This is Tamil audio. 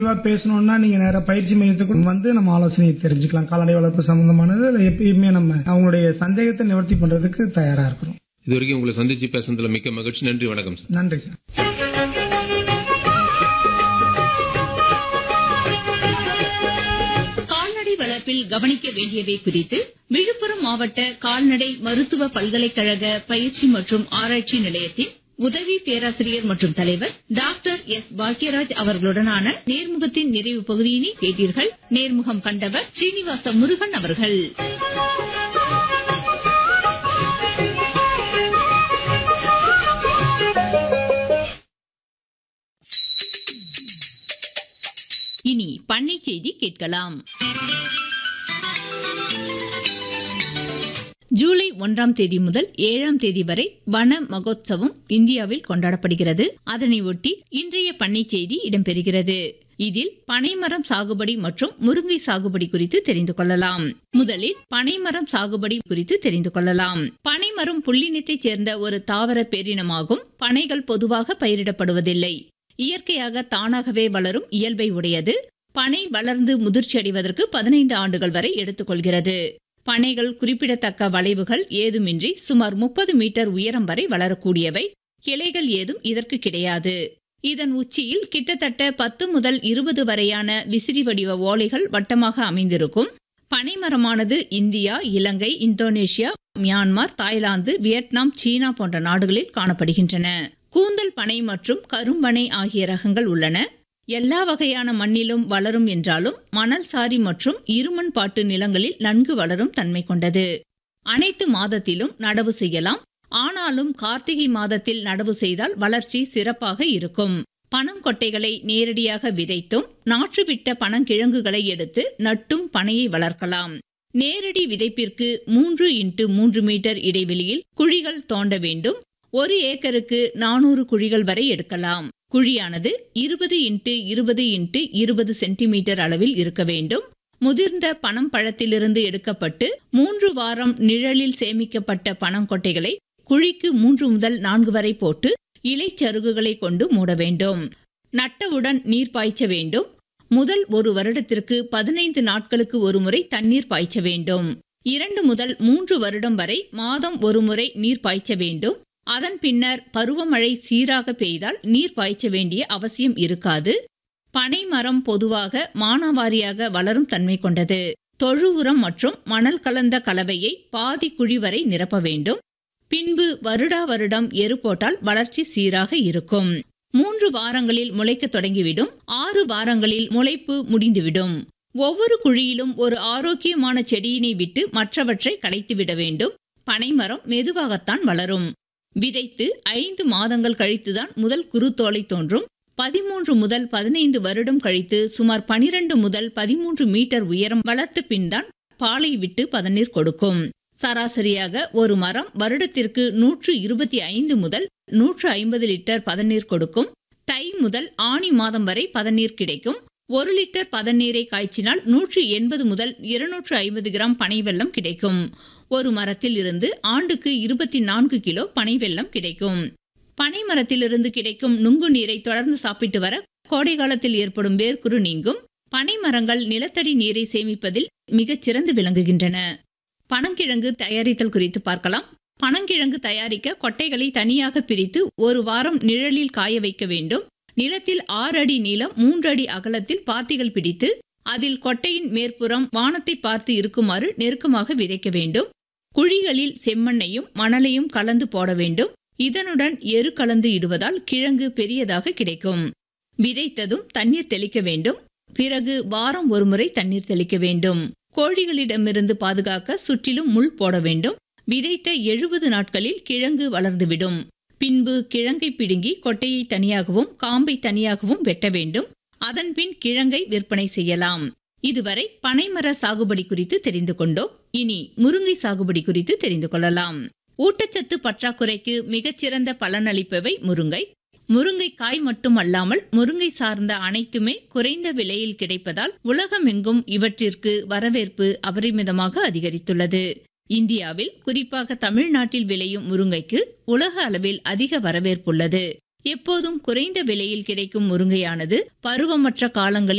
தெளிவா பேசணும்னா நீங்க நேரா பயிற்சி மையத்துக்கு வந்து நம்ம ஆலோசனை தெரிஞ்சுக்கலாம் கால்நடை வளர்ப்பு சம்பந்தமானது அதுல எப்பயுமே நம்ம அவங்களுடைய சந்தேகத்தை நிவர்த்தி பண்றதுக்கு தயாரா இருக்கிறோம் இது வரைக்கும் உங்களை சந்திச்சு பேசுனதுல மிக்க மகிழ்ச்சி நன்றி வணக்கம் சார் நன்றி சார் கால்நடை வளர்ப்பில் கவனிக்க வேண்டியவை குறித்து விழுப்புரம் மாவட்ட கால்நடை மருத்துவ பல்கலைக்கழக பயிற்சி மற்றும் ஆராய்ச்சி நிலையத்தின் உதவி பேராசிரியர் மற்றும் தலைவர் டாக்டர் எஸ் பாக்யராஜ் அவர்களுடனான நேர்முகத்தின் நிறைவு பகுதியினை கேட்டீர்கள் நேர்முகம் கண்டவர் ஸ்ரீனிவாச முருகன் அவர்கள் இனி பண்ணை செய்தி கேட்கலாம் ஜூலை ஒன்றாம் தேதி முதல் ஏழாம் தேதி வரை வன மகோத்சவம் இந்தியாவில் கொண்டாடப்படுகிறது அதனை ஒட்டி இன்றைய பண்ணை செய்தி இடம்பெறுகிறது இதில் பனைமரம் சாகுபடி மற்றும் முருங்கை சாகுபடி குறித்து தெரிந்து கொள்ளலாம் முதலில் பனைமரம் சாகுபடி குறித்து தெரிந்து கொள்ளலாம் பனைமரம் புள்ளினத்தைச் சேர்ந்த ஒரு தாவர பேரினமாகும் பனைகள் பொதுவாக பயிரிடப்படுவதில்லை இயற்கையாக தானாகவே வளரும் இயல்பை உடையது பனை வளர்ந்து முதிர்ச்சி அடைவதற்கு பதினைந்து ஆண்டுகள் வரை எடுத்துக்கொள்கிறது பனைகள் குறிப்பிடத்தக்க வளைவுகள் ஏதுமின்றி சுமார் முப்பது மீட்டர் உயரம் வரை வளரக்கூடியவை கிளைகள் ஏதும் இதற்கு கிடையாது இதன் உச்சியில் கிட்டத்தட்ட பத்து முதல் இருபது வரையான விசிறி வடிவ ஓலைகள் வட்டமாக அமைந்திருக்கும் பனைமரமானது India Ilangai Indonesia Myanmar Thailand Vietnam China போன்ற நாடுகளில் காணப்படுகின்றன கூந்தல் பனை மற்றும் கரும்பனை ஆகிய ரகங்கள் உள்ளன எல்லா வகையான மண்ணிலும் வளரும் என்றாலும் மணல் சாரி மற்றும் இருமண் பாட்டு நிலங்களில் நன்கு வளரும் தன்மை கொண்டது அனைத்து மாதத்திலும் நடவு செய்யலாம் ஆனாலும் கார்த்திகை மாதத்தில் நடவு செய்தால் வளர்ச்சி சிறப்பாக இருக்கும் பனங்கொட்டைகளை நேரடியாக விதைத்தும் நாற்றுவிட்ட பனங்கிழங்குகளை எடுத்து நட்டும் பனையை வளர்க்கலாம் நேரடி விதைப்பிற்கு மூன்று இன்ட்டு மூன்று மீட்டர் இடைவெளியில் குழிகள் தோண்ட வேண்டும் ஒரு ஏக்கருக்கு நானூறு குழிகள் வரை எடுக்கலாம் குழியானது இருபது இன்ட்டு இருபது இன்ட்டு இருபது சென்டிமீட்டர் அளவில் இருக்க வேண்டும் முதிர்ந்த பனம் பழத்திலிருந்து எடுக்கப்பட்டு மூன்று வாரம் நிழலில் சேமிக்கப்பட்ட பனங்கொட்டைகளை குழிக்கு மூன்று முதல் நான்கு வரை போட்டு இலைச்சருகுகளை கொண்டு மூட வேண்டும் நட்டவுடன் நீர் பாய்ச்ச வேண்டும் முதல் ஒரு வருடத்திற்கு பதினைந்து நாட்களுக்கு ஒருமுறை தண்ணீர் பாய்ச்ச வேண்டும் இரண்டு முதல் மூன்று வருடம் வரை மாதம் ஒருமுறை நீர் பாய்ச்ச வேண்டும் அதன் பின்னர் பருவமழை சீராக பெய்தால் நீர் பாய்ச்ச வேண்டிய அவசியம் இருக்காது பனை மரம் பொதுவாக மானாவாரியாக வளரும் தன்மை கொண்டது தொழு உரம் மற்றும் மணல் கலந்த கலவையை பாதி குழி வரை நிரப்ப வேண்டும் பின்பு வருடா வருடம் எரு போட்டால் வளர்ச்சி சீராக இருக்கும் மூன்று வாரங்களில் முளைக்க தொடங்கிவிடும் ஆறு வாரங்களில் முளைப்பு முடிந்துவிடும் ஒவ்வொரு குழியிலும் ஒரு ஆரோக்கியமான செடியினை விட்டு மற்றவற்றை களைத்துவிட வேண்டும் பனைமரம் மெதுவாகத்தான் வளரும் விதைத்து ஐந்து மாதங்கள் கழித்துதான் முதல் குருத்தோலை தோன்றும் பதிமூன்று முதல் பதினைந்து வருடம் கழித்து சுமார் பனிரெண்டு முதல் பதிமூன்று மீட்டர் உயரம் வளர்த்த பின்தான் பாலை விட்டு பதநீர் கொடுக்கும் சராசரியாக ஒரு மரம் வருடத்திற்கு நூற்று இருபத்தி ஐந்து முதல் நூற்று ஐம்பது லிட்டர் பதநீர் கொடுக்கும் தை முதல் ஆணி மாதம் வரை பதநீர் கிடைக்கும் ஒரு லிட்டர் பதநீரை காய்ச்சினால் நூற்று எண்பது முதல் இருநூற்று ஐம்பது கிராம் பனை வெல்லம் கிடைக்கும் ஒரு மரத்தில் இருந்து ஆண்டுக்கு இருபத்தி நான்கு கிலோ பனை வெல்லம் கிடைக்கும் பனை மரத்திலிருந்து கிடைக்கும் நுங்கு நீரை தொடர்ந்து சாப்பிட்டு வர கோடை காலத்தில் ஏற்படும் வேர்க்குரு நீங்கும் பனை மரங்கள் நிலத்தடி நீரை சேமிப்பதில் மிகச் சிறந்து விளங்குகின்றன பனங்கிழங்கு தயாரித்தல் குறித்து பார்க்கலாம் பனங்கிழங்கு தயாரிக்க கொட்டைகளை தனியாக பிரித்து ஒரு வாரம் நிழலில் காய வைக்க வேண்டும் நிலத்தில் ஆறு அடி நீளம் மூன்று அடி அகலத்தில் பாத்திகள் பிடித்து அதில் கொட்டையின் மேற்புறம் வானத்தை பார்த்து இருக்குமாறு நெருக்கமாக விதைக்க வேண்டும் குழிகளில் செம்மண்ணையும் மணலையும் கலந்து போட வேண்டும் இதனுடன் எரு கலந்து இடுவதால் கிழங்கு பெரியதாக கிடைக்கும் விதைத்ததும் தண்ணீர் தெளிக்க வேண்டும் பிறகு வாரம் ஒருமுறை தண்ணீர் தெளிக்க வேண்டும் கோழிகளிடமிருந்து பாதுகாக்க சுற்றிலும் முள் போட வேண்டும் விதைத்த எழுபது நாட்களில் கிழங்கு வளர்ந்துவிடும் பின்பு கிழங்கை பிடுங்கி கொட்டையை தனியாகவும் காம்பை தனியாகவும் வெட்ட வேண்டும் அதன்பின் கிழங்கை விற்பனை செய்யலாம் இதுவரை பனைமர சாகுபடி குறித்து தெரிந்து கொண்டோம் இனி முருங்கை சாகுபடி குறித்து தெரிந்து கொள்ளலாம் ஊட்டச்சத்து பற்றாக்குறைக்கு மிகச்சிறந்த பலனளிப்பவை முருங்கை முருங்கை காய் மட்டும் அல்லாமல் முருங்கை சார்ந்த அனைத்துமே குறைந்த விலையில் கிடைப்பதால் உலகமெங்கும் இவற்றிற்கு வரவேற்பு அபரிமிதமாக அதிகரித்துள்ளது இந்தியாவில் குறிப்பாக தமிழ்நாட்டில் விளையும் முருங்கைக்கு உலக அளவில் அதிக வரவேற்புள்ளது எப்போதும் குறைந்த விலையில் கிடைக்கும் முருங்கையானது பருவமற்ற காலங்களில்